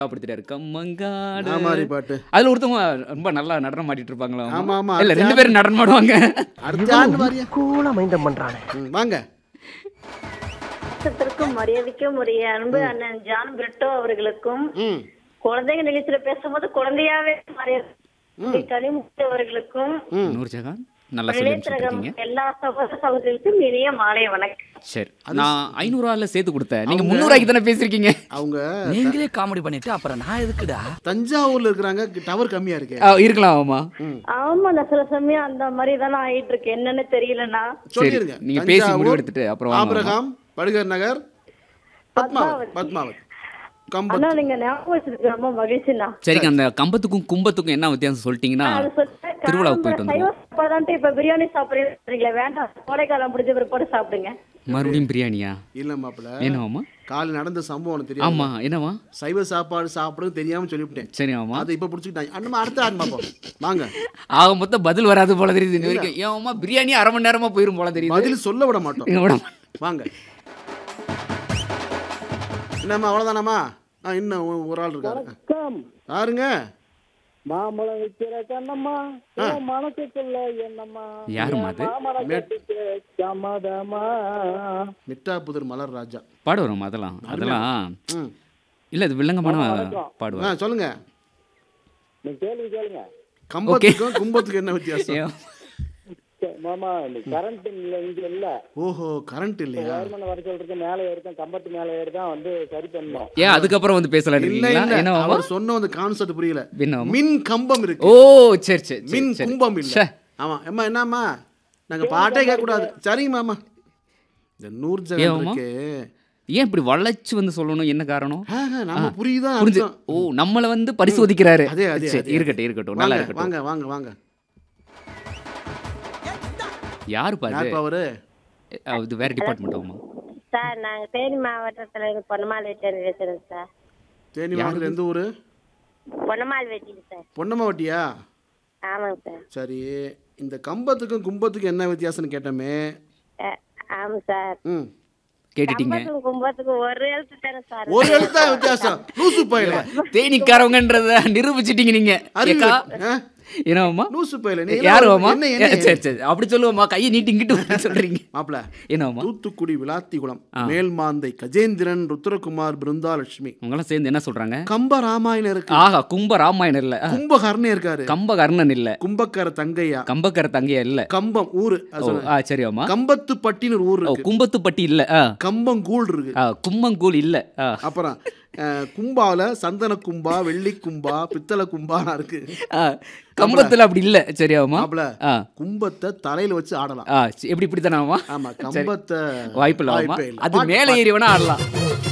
அப்படித்தாரு கம்மங்காடு நான் மாதிரி பாட்டு அதுல ஒருத்தவங்க ரொம்ப நல்லா நடனம் ஆடிட்டு இருப்பாங்களா ஆமா, ஆமா. இல்ல ரெண்டு பேரும் நடனம் ஆடுவாங்க அடுத்த ஆண்டு மாதிரியா கூலா மைண்டம் பண்றானே ம், வாங்க பாசத்திற்கும் மரியாதைக்கும் உரிய அன்பு அண்ணன் ஜான் பிரிட்டோ அவர்களுக்கும் ம் குழந்தைங்க நிகழ்ச்சியில பேசும்போது குழந்தையாவே மரியாதை கனிமுத்து அவர்களுக்கும் நூறு ஜகான் நல்லா சொல்லி நிலையத்திரகம் அனுப்பிச்சிருக்கீங்க எல்லா சகோதர சகோதரிகளுக்கும் இனிய மாலை வணக்கம் சரி நான் ஐநூறு ரூபாயில சேர்த்து கொடுத்தேன் நீங்க முந்நூறு ரூபாய்க்கு தானே பேசிருக்கீங்க அவங்க நீங்களே காமெடி பண்ணிட்டு அப்புறம் நான் எதுக்குடா தஞ்சாவூர்ல இருக்கிறாங்க டவர் கம்மியா இருக்கு ஆ, இருக்கலாம் ஆமா ஆமா நான் சில சமயம் அந்த மாதிரி தானே ஆயிட்டு இருக்கு என்னன்னு தெரியலண்ணா சரி சொல்லிருங்க நீங்க பேசி தஞ்சாவூர், முடிவு எடுத்துட்டு அப்புறம் வாங்க ஆபிரகாம் படுகர் நகர் பத்மாவத் பத்மாவத் கம்பத் அண்ணா நீங்க ஞாபகம் வச்சிருக்கு ரொம்ப மகிழ்ச்சிண்ணா சரிங்க அந்த கம்பத்துக்கும் கும்பத்துக்கும் என்ன வித்தியாசம் சொல்லிட்டீங்கன்னா அது சொல்றேன். திருவிழாவுக்கு போயிட்டு சைவ வந்துருவோம் சாப்பாடான்ட்டு இப்ப பிரியாணி சாப்பிடுறீங்களா வேண்டாம் கோடைக்காலம் முடிஞ்ச பிற்பாடு சாப்பிடுங்க மறுபடியும் பிரியாணியா இல்ல மாப்பிள என்னவாமா காலை நடந்த சம்பவம் உனக்கு தெரியும் ஆமா என்னவா சைவ சாப்பாடு சாப்பிடுறது தெரியாம சொல்லிவிட்டேன் சரி ஆமா அதை இப்ப புடிச்சுக்கிட்டாங்க அண்ணா அடுத்த ஆடு பாப்போம் வாங்க ஆக மொத்தம் பதில் வராது போல தெரியுது இன்ன வரைக்கும் ஏன் அம்மா பிரியாணி அரை மணி நேரமா போயிரும் போல தெரியுது பதில் சொல்ல விட மாட்டோம் இங்க விட வாங்க என்னம்மா அவ்வளவுதானாம்மா ஆ இன்னும் ஒ- ஒரு ஆள் இருக்காரு யாருங்க மாம்பழம் விற்கிற கண்ணம்மா உன் மனசுக்குள்ள என்னம்மா யாரும்மா அது மாமரம் கட்டிக்க சம்மதமா மிட்டா புதர் மலர் ராஜா பாடுவோம் அதெல்லாம் அதெல்லாம் ம் இல்ல இது வில்லங்கமான ஆ பாடுவார் சொல்லுங்க நீ கேள்வி கேளுங்க கம்பத்துக்கும் கும்பத்துக்கும் என்ன வித்தியாசம் ஏன்? சே- மாமா இந்த கரண்ட் இல்ல இங்க இல்ல ஓஹோ கரண்ட் இல்லையா கவர்மெண்ட் வர சொல்றது மேல ஏறிதான் கம்பத்து மேல ஏறிதான் வந்து சரி பண்ணணும் ஏன் அதுக்கப்புறம் வந்து பேசலாம் இல்ல இருக்கீங்களா இல்ல என்னவாமா அவர் சொன்ன அந்த கான்செப்ட் புரியல என்னவாமா மின் கம்பம் இருக்கு ஓ சரி சரி சரி, மின் சரி கும்பம் இல்ல ச்சே. ஆமா அம்மா என்னம்மா நாங்க பாட்டே கேட்க கூடாது சரிங்க மாமா இந்த நூறு ஜெகன் ஏம்மா? இருக்கு ஏன் இப்படி வளைச்சு வந்து சொல்லணும் என்ன காரணம் ஆஹா, நம்ம புரியுதா புரிஞ்சு அர்த்தம். ஓ நம்மள வந்து பரிசோதிக்கிறாரு அதே அதே சரி, அதே. இருக்கட்டும் இருக்கட்டும் நல்லா வாங்க இருக்கட்டும் வாங்க வாங்க வாங்க யாரு பாரு யார் அவரு இது வேற டிபார்ட்மெண்ட் ஆகுமா சார் நாங்க தேனி மாவட்டத்துல இருந்து பொன்னமால் வெட்டி பேசுறோம் சார் தேனி மாவட்டத்துல எந்த ஊரு பொன்னமால் வெட்டிங்க சார் பொன்னம்மா வட்டியா ஆமாங்க சார் சரி இந்த கம்பத்துக்கும் கும்பத்துக்கும் என்ன வித்தியாசம்னு கேட்டோமே அஹ், ஆமா சார் ம் கேட்டுட்டீங்க கம்பத்துக்கும் கும்பத்துக்கும் ஒரு எழுத்து தானே சார் ஒரு எழுத்தா வித்தியாசம் லூசு பையல தேனிக்காரவங்கன்றத நிரூபிச்சிட்டீங்க நீங்க அறிவு ஏக்கா? ஆ? என்னவாமா லூசு பையல நீ யாருவாமா என்ன என்ன சரி சரி அப்படி சொல்லுவோமா கையை நீட்டி இங்கிட்டு வந்து சொல்றீங்க மாப்பிள என்னவாமா தூத்துக்குடி விளாத்திகுளம் மேல்மாந்தை கஜேந்திரன் ருத்ரகுமார் பிருந்தாலட்சுமி உங்களாம் சேர்ந்து என்ன சொல்றாங்க கம்ப ராமாயணம் இருக்கு ஆஹா கும்ப ராமாயணம் இல்ல ஆ, கும்பகர்ணன் இருக்காரு கம்ப கர்ணன் இல்ல கும்பக்கர தங்கையா கம்பக்கர தங்கையா இல்ல கம்பம் ஊரு அது ஓ, சொல்லுங்க. ஆ சரியாமா கம்பத்து பட்டின்னு ஒரு ஊர் ஓ இருக்கு கும்பத்துப்பட்டி இல்ல ஆ கம்பங்கூழ் இருக்கு ஆ, கும்மங்கூழ் இல்ல ஆ அப்புறம் அஹ், கும்பால சந்தன கும்பா வெள்ளி கும்பா பித்தளை கும்பா இருக்கு ஆ, கம்பத்துல அப்படி இல்ல சரியாமா மாப்பிள ஆ கும்பத்தை தலையில வச்சு ஆடலாம் ஆ சி- எப்படி இப்படி தானாமா ஆமா கம்பத்தை வாய்ப்பு இல்ல வாய்ப்பே இல்ல. அது மேல ஏறி வேணா ஆடலாம்